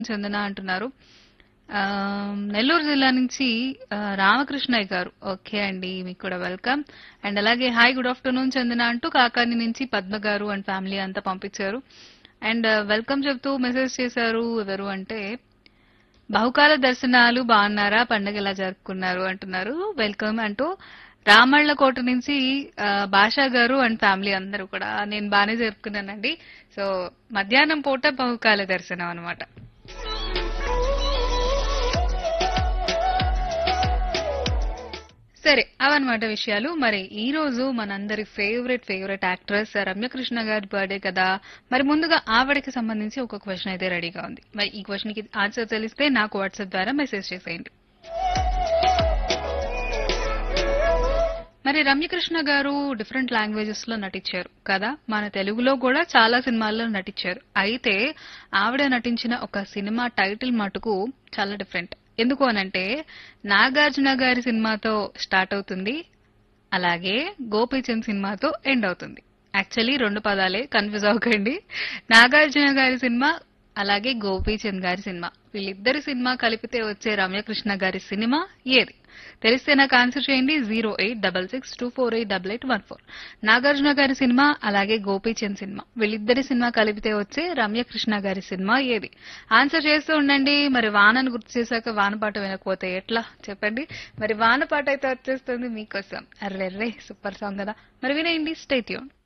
చందన అంటున్నారు ఆ, నెల్లూరు జిల్లా నుంచి ఆ, రామకృష్ణయ్య గారు ఓకే అండి మీకు కూడా వెల్కమ్ అండ్ అలాగే హాయ్ గుడ్ ఆఫ్టర్నూన్ చందన అంటూ కాకాని నుంచి పద్మ గారు అండ్ ఫ్యామిలీ అంతా పంపించారు అండ్ వెల్కమ్ చెప్తూ మెసేజ్ చేశారు ఎవరు అంటే బహుకాల దర్శనాలు బాగున్నారా పండగ ఎలా జరుపుకున్నారు అంటున్నారు వెల్కమ్ అంటూ రామళ్ళకోట నుంచి ఆ, భాషా గారు అండ్ ఫ్యామిలీ అందరూ కూడా నేను బాగానే జరుపుకున్నానండి సో మధ్యాహ్నం పూట బహుకాల దర్శనం అనమాట సరే అవన్నమాట విషయాలు మరి ఈ రోజు మనందరి ఫేవరెట్ ఫేవరెట్ యాక్ట్రెస్ రమ్యకృష్ణ గారి బర్త్డే కదా మరి ముందుగా ఆవిడకి సంబంధించి ఒక క్వశ్చన్ అయితే రెడీగా ఉంది మరి ఈ క్వశ్చన్ కి ఆన్సర్ తెలిస్తే నాకు వాట్సాప్ ద్వారా మెసేజ్ చేసేయండి మరి రమ్యకృష్ణ గారు డిఫరెంట్ లాంగ్వేజెస్ లో నటించారు కదా మన తెలుగులో కూడా చాలా సినిమాల్లో నటించారు అయితే ఆవిడ నటించిన ఒక సినిమా టైటిల్ మటుకు చాలా డిఫరెంట్ ఎందుకు అనంటే నాగార్జున గారి సినిమాతో స్టార్ట్ అవుతుంది అలాగే గోపీచంద్ సినిమాతో ఎండ్ అవుతుంది యాక్చువల్లీ రెండు పదాలే కన్ఫ్యూజ్ అవ్వకండి నాగార్జున గారి సినిమా అలాగే గోపీచంద్ గారి సినిమా వీళ్ళిద్దరి సినిమా కలిపితే వచ్చే రమ్యకృష్ణ గారి సినిమా ఏది తెలిస్తే నాకు ఆన్సర్ చేయండి zero eight double six two four eight double eight one four Nagarjuna గారి సినిమా అలాగే గోపీచంద్ సినిమా వీళ్ళిద్దరి సినిమా కలిపితే వచ్చే రమ్యకృష్ణ గారి సినిమా ఏది ఆన్సర్ చేస్తూ ఉండండి మరి వానను గుర్తు చేశాక వానపాట వినకపోతే ఎట్లా చెప్పండి మరి వానపాట అయితే వచ్చేస్తుంది మీకోసం అర్రెర్రే సూపర్ సాంగ్ కదా మరి వినేయండి స్టేట్యూన్